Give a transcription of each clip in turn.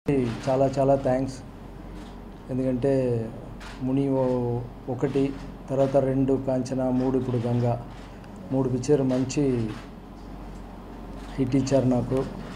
చాలా చాలా థ్యాంక్స్ ఎందుకంటే ముని ఓ- ఒకటి తర్వాత రెండు కాంచన మూడు ఇప్పుడు గంగా మూడు పిక్చర్ మంచి హిట్ ఇచ్చారు నాకు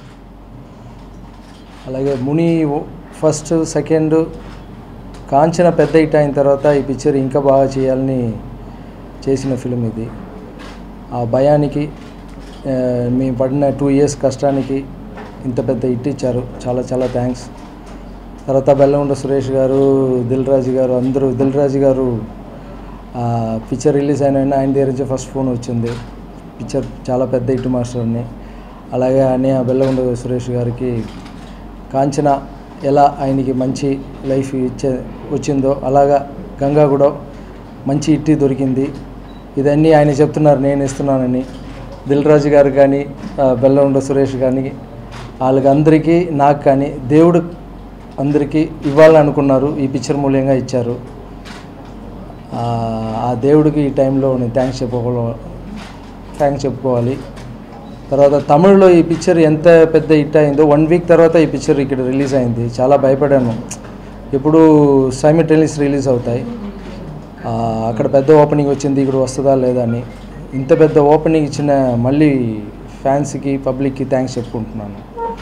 అలాగే ముని ఓ- ఫస్ట్ సెకండ్ కాంచన పెద్ద హిట్ అయిన తర్వాత ఈ పిక్చర్ ఇంకా బాగా చేయాలని చేసిన ఫిలిం ఇది ఆ భయానికి ఆ, మేము పడిన టూ ఇయర్స్ కష్టానికి ఇంత పెద్ద హిట్ ఇచ్చారు చాలా చాలా థ్యాంక్స్ తర్వాత బెల్లంకొండ సురేష్ గారు దిల్ రాజు గారు అందరూ దిల్ రాజు గారు పిక్చర్ రిలీజ్ అయిన వెంటనే ఆయన దగ్గర నుంచి ఫస్ట్ ఫోన్ వచ్చింది పిక్చర్ చాలా పెద్ద హిట్ మాస్టర్ అని అలాగే అన్నయ్య బెల్లకొండ సురేష్ గారికి కాంచన ఎలా ఆయనకి మంచి లైఫ్ ఇచ్చే వచ్చిందో అలాగా గంగా కూడా మంచి హిట్ దొరికింది ఇదన్నీ ఆయన చెప్తున్నారు నేను ఇస్తున్నానని దిల్ రాజు గారు కానీ ఆ, బెల్లంకొండ సురేష్ కానీ వాళ్ళకి అందరికీ నాకు కానీ దేవుడు అందరికీ ఇవ్వాలనుకున్నారు ఈ పిక్చర్ మూల్యంగా ఇచ్చారు ఆ, ఆ దేవుడికి ఈ టైంలో నేను థ్యాంక్స్ చెప్పుకో థ్యాంక్స్ చెప్పుకోవాలి తర్వాత తమిళ్లో ఈ పిక్చర్ ఎంత పెద్ద హిట్ అయిందో వన్ వీక్ తర్వాత ఈ పిక్చర్ ఇక్కడ రిలీజ్ అయింది చాలా భయపడాను ఎప్పుడు సైమిటెలిస్ రిలీజ్ అవుతాయి ఆ, అక్కడ పెద్ద ఓపెనింగ్ వచ్చింది ఇక్కడ వస్తుందా లేదా అని ఇంత పెద్ద ఓపెనింగ్ ఇచ్చిన మళ్ళీ ఫ్యాన్స్కి పబ్లిక్కి థ్యాంక్స్ చెప్పుకుంటున్నాను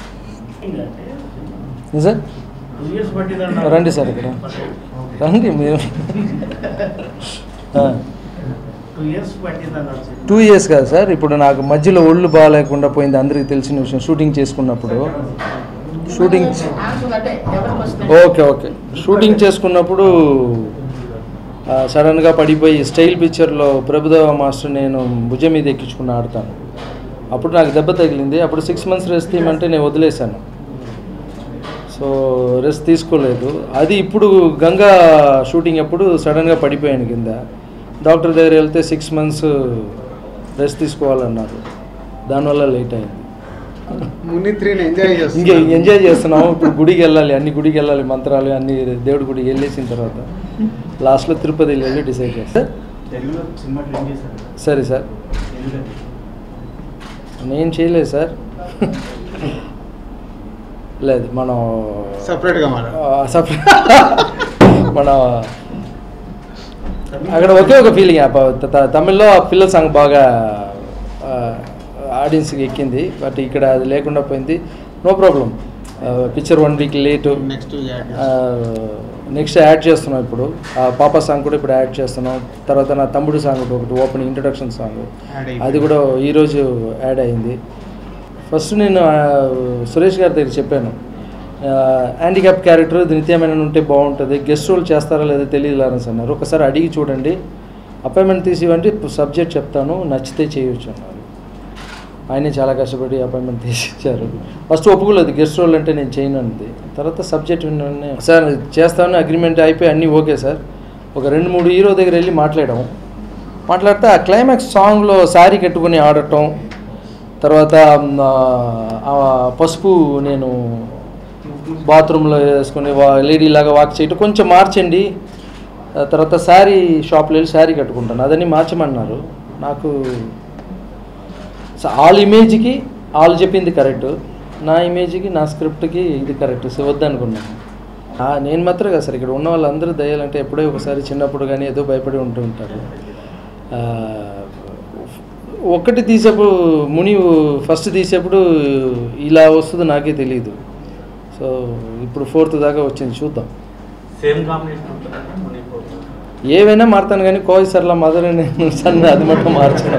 నిజం టూ ఇయర్స్ పట్టిందన్నారు రండి సార్ ఇక్కడ రండి మీరు ఆ. టూ ఇయర్స్ పట్టిందన్నారు సార్. టూ ఇయర్స్ కాదు సార్ ఇప్పుడు నాకు మధ్యలో ఒళ్ళు బాగాలేకుండా పోయింది అందరికీ తెలిసిన విషయం షూటింగ్ చేసుకున్నప్పుడు షూటింగ్ ఓకే ఓకే షూటింగ్ చేసుకున్నప్పుడు ఆ, సడన్గా పడిపోయి స్టైల్ పిక్చర్లో ప్రభుదేవ మాస్టర్ నేను భుజం మీద ఎక్కించుకుని ఆడతాను అప్పుడు నాకు దెబ్బ తగిలింది అప్పుడు సిక్స్ మంత్స్ రెస్ట్ తీయమంటే నేను వదిలేశాను సో రెస్ట్ తీసుకోలేదు అది ఇప్పుడు గంగా షూటింగ్ అప్పుడు సడన్గా పడిపోయాను కింద డాక్టర్ దగ్గర వెళ్తే సిక్స్ మంత్స్ రెస్ట్ తీసుకోవాలన్నారు దానివల్ల లేట్ అయింది ముని త్రీని ఎంజాయ్ ఇంకే చేస్తున్నాం ఎంజాయ్ చేస్తున్నాము ఇప్పుడు గుడికి వెళ్ళాలి అన్ని గుడికి వెళ్ళాలి మంత్రాలు అన్ని దేవుడి గుడికి వెళ్ళేసిన తర్వాత లాస్ట్లో తిరుపతి వెళ్ళి డిసైడ్ చేస్తాను తెలుగులో సినిమా ట్రైన్ చేశారు కదా. సరే సార్ తెలుగులో. నేను చేయలేదు సార్ లేదు మనం సపరేట్గా మాట ఆ, సపరేట్ మన అక్కడ ఒకే ఒక ఫీలింగ్ తమిళ్లో ఆ పిల్లల సాంగ్ బాగా ఆడియన్స్కి ఎక్కింది బట్ ఇక్కడ అది లేకుండా పోయింది no problem picture one week late next next add చేస్తున్నాం ఇప్పుడు ఆ పాప సాంగ్ కూడా ఇప్పుడు యాడ్ చేస్తున్నాం తర్వాత నా తమ్ముడు సాంగ్ ఒకటి ఒకటి ఓపెనింగ్ ఇంట్రొడక్షన్ సాంగ్ అది కూడా ఈరోజు యాడ్ అయింది ఫస్ట్ నేను ఆ, సురేష్ గారి దగ్గర చెప్పాను హ్యాండిక్యాప్ క్యారెక్టర్ నిత్యమైన ఉంటే బాగుంటుంది గెస్ట్ రోల్ చేస్తారా లేదో తెలియదు లారెన్స్ అన్నారు ఒకసారి అడిగి చూడండి అపాయింట్మెంట్ తీసి ఇవ్వండి సబ్జెక్ట్ చెప్తాను నచ్చితే చేయొచ్చు అన్నారు ఆయనే చాలా కష్టపడి అపాయింట్మెంట్ తీసి ఇచ్చారు ఫస్ట్ ఒప్పుకోలేదు గెస్ట్ రోల్ అంటే నేను చేయను అంది తర్వాత సబ్జెక్ట్ విన్నాను సార్ చేస్తాను అగ్రిమెంట్ అయిపోయి అన్నీ ఓకే సార్ ఒక రెండు మూడు హీరో దగ్గర వెళ్ళి మాట్లాడాం మాట్లాడితే ఆ క్లైమాక్స్ సాంగ్లో శారీ కట్టుకుని ఆడటం తర్వాత మ్, ఆ పసుపు నేను బాత్రూంలో వేసుకుని వా లేడీ లాగా వాక్ చేయటం కొంచెం మార్చండి ఆ తర్వాత శారీ షాప్లో వెళ్ళి శారీ కట్టుకుంటాను అదని మార్చమన్నారు నాకు స- వాళ్ళ ఇమేజ్కి వాళ్ళు చెప్పింది కరెక్ట్ నా ఇమేజ్కి నా స్క్రిప్ట్కి ఇది కరెక్ట్ సో వద్దనుకున్నాను ఆ, నేను మాత్రం కదా సార్ ఇక్కడ ఉన్న వాళ్ళందరూ దయ్యాలంటే ఎప్పుడో ఒకసారి చిన్నప్పుడు కానీ ఏదో భయపడి ఉంటూ ఉంటారు ఆ, ఒక్కటి తీసేప్పుడు ముని ఫస్ట్ తీసేప్పుడు ఇలా వస్తుందో నాకే తెలియదు సో ఇప్పుడు ఫోర్త్ దాకా వచ్చింది చూద్దాం సేమ్ కాంబినేషన్ ఉంటుందా ముని పోతు? ఏవైనా మారుతాను కానీ కోయి సర్లా మదర్ నేను సన్న అది మటుకు మార్చను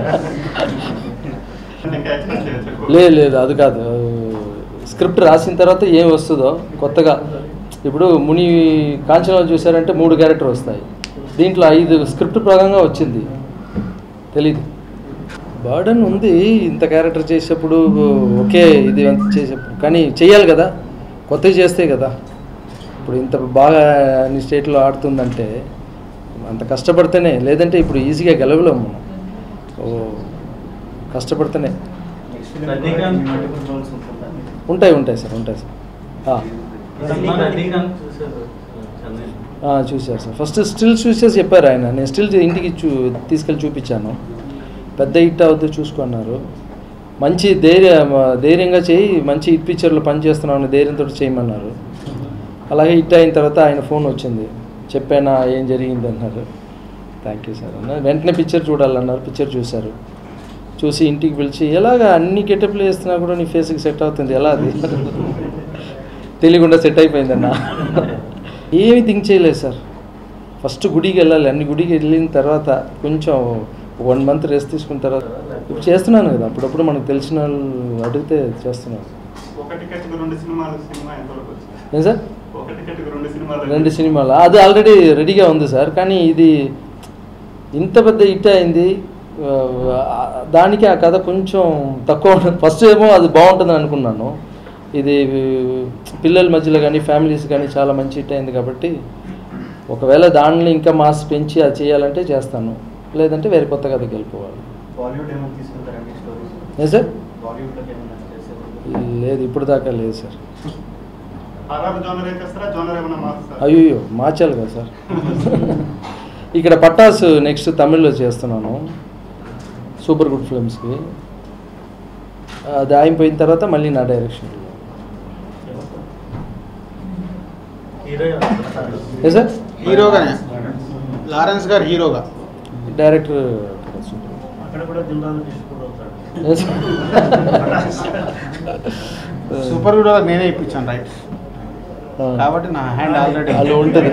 లేదు లేదు అది కాదు స్క్రిప్ట్ రాసిన తర్వాత ఏం వస్తుందో కొత్తగా ఇప్పుడు ముని కాంచనాలు చూసారంటే మూడు క్యారెక్టర్ వస్తాయి దీంట్లో ఐదు స్క్రిప్ట్ ప్రకారంగా వచ్చింది తెలీదు బర్డన్ ఉంది ఇంత క్యారెక్టర్ చేసేప్పుడు ఒకే ఇది అంత చేసేప్పుడు కానీ చెయ్యాలి కదా కొత్తవి చేస్తే కదా ఇప్పుడు ఇంత బాగా అన్ని స్టేట్లో ఆడుతుందంటే అంత కష్టపడితేనే లేదంటే ఇప్పుడు ఈజీగా గెలవలేము మనం ఓ కష్టపడితేనే రజనీకాంత్ roles ఉంటుందా? ఉంటాయి ఉంటాయి సార్ ఉంటాయి సార్ ఆ, సినిమా రజనీకాంత్ చూశారు చెన్నై ఆ, చూశారు సార్ ఫస్ట్ స్టిల్ చూసేసి చెప్పారు ఆయన నేను స్టిల్ ఇంటికి చూ తీసుకెళ్ళి చూపించాను పెద్ద హిట్ అవుద్దు చూసుకున్నారు మంచి ధైర్య ధైర్యంగా చేయి మంచి హిట్ పిక్చర్లో పని చేస్తున్నామని ధైర్యంతో చేయమన్నారు అలాగే హిట్ అయిన తర్వాత ఆయన ఫోన్ వచ్చింది చెప్పానా ఏం జరిగింది అన్నారు థ్యాంక్ యూ సార్ అన్న వెంటనే పిక్చర్ చూడాలన్నారు పిక్చర్ చూశారు చూసి ఇంటికి పిలిచి ఎలాగా అన్ని గెటప్లు వేస్తున్నా కూడా నీ ఫేస్కి సెట్ అవుతుంది ఎలా అది తెలియకుండా సెట్ అయిపోయిందన్న ఏమి థింక్ చేయలేదు సార్ ఫస్ట్ గుడికి వెళ్ళాలి అన్ని గుడికి వెళ్ళిన తర్వాత కొంచెం వన్ మంత్ రెస్ట్ తీసుకున్న తర్వాత ఇప్పుడు చేస్తున్నాను కదా అప్పుడప్పుడు మనకు తెలిసిన వాళ్ళు అడిగితే చేస్తున్నాను ఒక టికెట్ రెండు సినిమాలు సినిమా ఎంతవరకు వచ్చింది ఏం సార్ ఒక టికెట్ రెండు సినిమాలు రెండు సినిమాలు అది ఆల్రెడీ రెడీగా ఉంది సార్ కానీ ఇది ఇంత పెద్ద హిట్ అయింది ఆ, దానికి ఆ కథ కొంచెం తక్కువ ఫస్ట్ ఏమో అది బాగుంటుంది అనుకున్నాను ఇది పిల్లల మధ్యలో కానీ ఫ్యామిలీస్ కానీ చాలా మంచి హిట్ అయింది కాబట్టి ఒకవేళ దానిలో ఇంకా మాస్ పెంచి అది చేయాలంటే చేస్తాను లేదంటే వేరే కొత్త కథకి వెళ్ళిపోవాలి బాలీవుడ్ ఏమైనా తీసుకుంటారండి స్టోరీస్ ఏ సార్ బాలీవుడ్లోకి ఏమైనా చేసేది లేదు ఇప్పుడు దాకా లేదు సార్ హర్రర్ జోనర్ అయితే చేస్తారా జోనర్ ఏమైనా మారుస్తారా అయ్యో మార్చాలి కదా సార్ ఇక్కడ పట్టాస్ నెక్స్ట్ తమిళ్లో చేస్తున్నాను సూపర్ గుడ్ ఫిల్మ్స్కి అది అయిపోయిన తర్వాత మళ్ళీ నా డైరెక్షన్ హీరో ఏ సార్ హీరోగానే లారెన్స్ గారు హీరోగా డైరెక్టర్ అక్కడ కూడా దిల్రాజు డిస్ట్రిబ్యూట్ అవుతాడు ఏ సార్? సూపర్ హీరోగా నేనే ఇప్పించాను రైట్ ఆ. కాబట్టి నా హ్యాండ్ ఆల్రెడీ అలా ఉంటుంది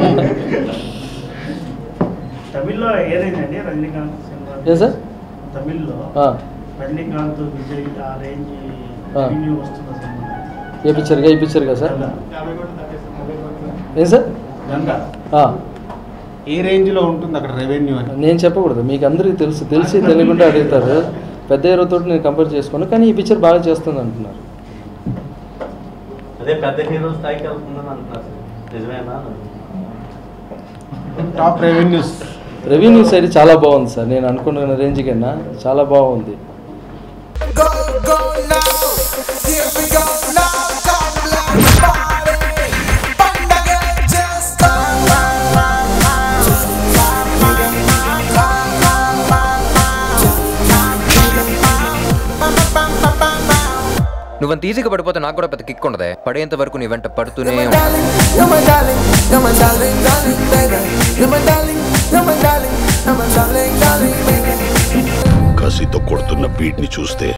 తమిళ్లో ఏదైందండి రజనీకాంత్ సినిమా ఏ సార్ తమిళ్లో ఆ, రజనీకాంత్ విజయ్ ఆ రేంజ్ ఆ. రెవెన్యూ వస్తున్న సినిమా ఏ పిక్చర్గా ఈ పిక్చర్గా సార్ యాభై కోట్లు తగ్గేస్తాం ఏ సార్ గంగా ఆ, ఏ రేంజ్లో ఉంటుంది అక్కడ రెవెన్యూ అని నేను చెప్పకూడదు మీకు అందరికీ తెలుసు తెలిసి తెలియకుండా అడుగుతారు పెద్ద హీరోతో నేను కంపేర్ చేసుకోను కానీ ఈ పిక్చర్ బాగా చేస్తుంది అంటున్నారు అదే పెద్ద హీరో స్థాయికి వెళ్తుందని అంటున్నారు సార్. నిజమేనా టాప్ రెవెన్యూస్ రెవెన్యూ సైడ్ చాలా బాగుంది సార్ నేను అనుకున్న రేంజ్ కన్నా చాలా బాగుంది Go, go now. Here we go now. Come let's party. Pandaga just come. నువ్వంత ఈజీగా పడిపోతే నాకు కూడా పెద్ద కిక్ ఉండదే పడేంత వరకు నీ వెంట పడుతూనే You're my ఉంటా. darling, you're my darling, you're my darling, darling, baby. You're my darling, you're my darling, you're my darling, darling, baby. కసితో కొడుతున్న బీట్ని చూస్తే